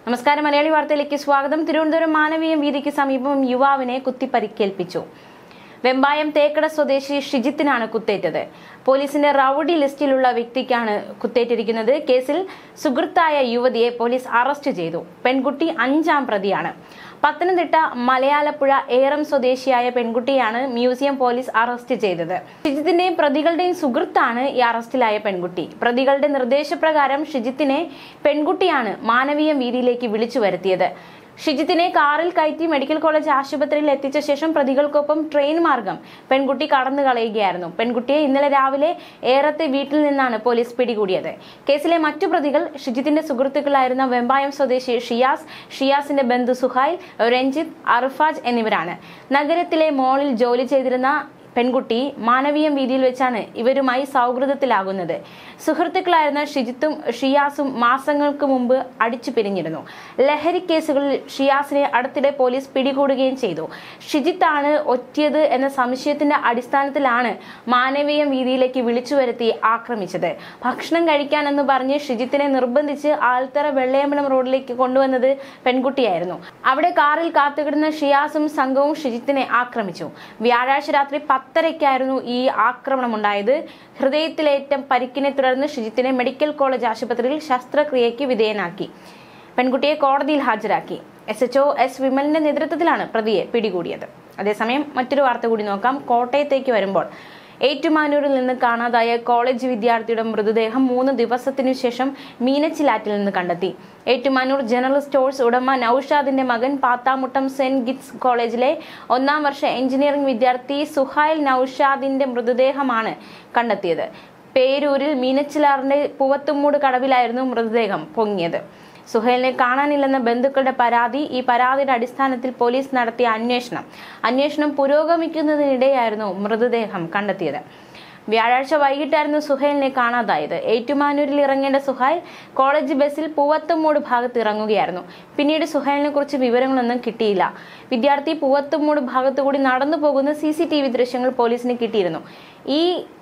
നമസ്കാരം മലയാളി വാർത്തയിലേക്ക് സ്വാഗതം തിരുവനന്തപുരം മാനവീയം വീതിക്ക് സമീപം യുവാവിനെ കുത്തി പരിക്കേൽപ്പിച്ചു വെമ്പായം തേക്കട സ്വദേശി ഷിജിത്തിനാണ് കുത്തേറ്റത് പോലീസിന്റെ റൌഡി ലിസ്റ്റിലുള്ള വ്യക്തിക്കാണ് കുത്തേറ്റിരിക്കുന്നത് കേസിൽ സുഹൃത്തായ യുവതിയെ പോലീസ് അറസ്റ്റ് ചെയ്തു പെൺകുട്ടി അഞ്ചാം പ്രതിയാണ് പത്തനംതിട്ട മലയാലപ്പുഴ ഏറം സ്വദേശിയായ പെൺകുട്ടിയാണ് മ്യൂസിയം പോലീസ് അറസ്റ്റ് ചെയ്തത് ഷിജിത്തിന്റെയും പ്രതികളുടെയും സുഹൃത്താണ് ഈ അറസ്റ്റിലായ പെൺകുട്ടി പ്രതികളുടെ നിർദ്ദേശപ്രകാരം ഷിജിത്തിനെ പെൺകുട്ടിയാണ് മാനവീയം വീതിയിലേക്ക് വിളിച്ചു വരുത്തിയത് ഷിജിത്തിനെ കാറിൽ കയറ്റി മെഡിക്കൽ കോളേജ് ആശുപത്രിയിൽ എത്തിച്ച ശേഷം പ്രതികൾക്കൊപ്പം ട്രെയിൻ മാർഗം പെൺകുട്ടി കടന്നു കളയുകയായിരുന്നു പെൺകുട്ടിയെ ഇന്നലെ രാവിലെ ഏറത്തെ വീട്ടിൽ നിന്നാണ് പോലീസ് പിടികൂടിയത് കേസിലെ മറ്റു പ്രതികൾ ഷിജിത്തിന്റെ സുഹൃത്തുക്കളായിരുന്ന വെമ്പായം സ്വദേശി ഷിയാസ് ഷിയാസിന്റെ ബന്ധു സുഹൈൽ രഞ്ജിത്ത് അർഫാജ് എന്നിവരാണ് നഗരത്തിലെ മോളിൽ ജോലി ചെയ്തിരുന്ന പെൺകുട്ടി മാനവീയം വീതിയിൽ വെച്ചാണ് ഇവരുമായി സൗഹൃദത്തിലാകുന്നത് സുഹൃത്തുക്കളായിരുന്ന ഷിജിത്തും ഷിയാസും മാസങ്ങൾക്ക് മുമ്പ് അടിച്ചു പിരിഞ്ഞിരുന്നു ലഹരി കേസുകളിൽ ഷിയാസിനെ അടുത്തിടെ പോലീസ് പിടികൂടുകയും ചെയ്തു ഷിജിത്താണ് ഒറ്റിയത് എന്ന സംശയത്തിന്റെ അടിസ്ഥാനത്തിലാണ് മാനവീയം വീതിയിലേക്ക് വിളിച്ചു വരുത്തി ആക്രമിച്ചത് ഭക്ഷണം കഴിക്കാനെന്ന് പറഞ്ഞ് ഷിജിത്തിനെ നിർബന്ധിച്ച് ആൽത്തറ വെള്ളയമ്പലം റോഡിലേക്ക് കൊണ്ടുവന്നത് പെൺകുട്ടിയായിരുന്നു അവിടെ കാറിൽ കാത്തുകിടന്ന ഷിയാസും സംഘവും ഷിജിത്തിനെ ആക്രമിച്ചു വ്യാഴാഴ്ച രാത്രി പത്തരയ്ക്കായിരുന്നു ഈ ആക്രമണം ഉണ്ടായത് ഹൃദയത്തിലേറ്റം പരിക്കിനെ തുടർന്ന് ഷിജിത്തിനെ മെഡിക്കൽ കോളേജ് ആശുപത്രിയിൽ ശസ്ത്രക്രിയയ്ക്ക് വിധേയനാക്കി പെൺകുട്ടിയെ കോടതിയിൽ ഹാജരാക്കി എസ് എച്ച് എസ് വിമലിന്റെ നേതൃത്വത്തിലാണ് പ്രതിയെ പിടികൂടിയത് അതേസമയം മറ്റൊരു വാർത്ത കൂടി നോക്കാം കോട്ടയത്തേക്ക് വരുമ്പോൾ ഏറ്റുമാനൂരിൽ നിന്ന് കാണാതായ കോളേജ് വിദ്യാർത്ഥിയുടെ മൃതദേഹം മൂന്ന് ദിവസത്തിനു ശേഷം മീനച്ചിലാറ്റിൽ നിന്ന് കണ്ടെത്തി ഏറ്റുമാനൂർ ജനറൽ സ്റ്റോഴ്സ് ഉടമ നൌഷാദിന്റെ മകൻ പാത്താമുട്ടം സെന്റ് ഗിറ്റ്സ് കോളേജിലെ ഒന്നാം വർഷ എഞ്ചിനീയറിംഗ് വിദ്യാർത്ഥി സുഹൈൽ നൌഷാദിന്റെ മൃതദേഹമാണ് കണ്ടെത്തിയത് പേരൂരിൽ മീനച്ചിലാറിന്റെ പൂവത്തുമൂട് കടവിലായിരുന്നു മൃതദേഹം പൊങ്ങിയത് സുഹൈലിനെ കാണാനില്ലെന്ന ബന്ധുക്കളുടെ പരാതി ഈ പരാതിയുടെ അടിസ്ഥാനത്തിൽ പോലീസ് നടത്തിയ അന്വേഷണം അന്വേഷണം പുരോഗമിക്കുന്നതിനിടെയായിരുന്നു മൃതദേഹം കണ്ടെത്തിയത് വ്യാഴാഴ്ച വൈകിട്ടായിരുന്നു സുഹൈലിനെ കാണാതായത് ഏറ്റുമാനൂരിൽ ഇറങ്ങേണ്ട സുഹൈൽ കോളേജ് ബസ്സിൽ പൂവത്തുമൂട് ഭാഗത്ത് ഇറങ്ങുകയായിരുന്നു പിന്നീട് സുഹൈലിനെ കുറിച്ച് വിവരങ്ങളൊന്നും കിട്ടിയില്ല വിദ്യാർത്ഥി പൂവത്തുമൂട് ഭാഗത്തുകൂടി നടന്നു പോകുന്ന സി സി ടി വി ദൃശ്യങ്ങൾ പോലീസിന് കിട്ടിയിരുന്നു ഈ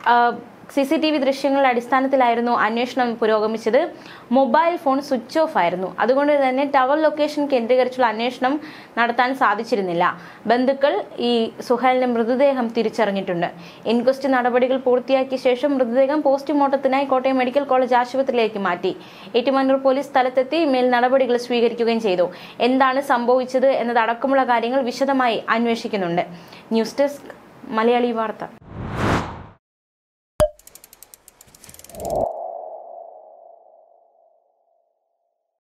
സി സി ടി വി ദൃശ്യങ്ങളുടെ അടിസ്ഥാനത്തിലായിരുന്നു അന്വേഷണം പുരോഗമിച്ചത് മൊബൈൽ ഫോൺ സ്വിച്ച് ഓഫ് ആയിരുന്നു അതുകൊണ്ട് തന്നെ ടവർ ലൊക്കേഷൻ കേന്ദ്രീകരിച്ചുള്ള അന്വേഷണം നടത്താൻ സാധിച്ചിരുന്നില്ല ബന്ധുക്കൾ ഈ സുഹൈലിന്റെ മൃതദേഹം തിരിച്ചറിഞ്ഞിട്ടുണ്ട് ഇൻക്വസ്റ്റ് നടപടികൾ പൂർത്തിയാക്കിയ ശേഷം മൃതദേഹം പോസ്റ്റ്മോർട്ടത്തിനായി കോട്ടയം മെഡിക്കൽ കോളേജ് ആശുപത്രിയിലേക്ക് മാറ്റി ഏറ്റുമാനൂർ പോലീസ് സ്ഥലത്തെത്തി മേൽ നടപടികൾ സ്വീകരിക്കുകയും ചെയ്തു എന്താണ് സംഭവിച്ചത് എന്നതടക്കമുള്ള കാര്യങ്ങൾ വിശദമായി അന്വേഷിക്കുന്നുണ്ട് ന്യൂസ് ഡെസ്ക് മലയാളി വാർത്ത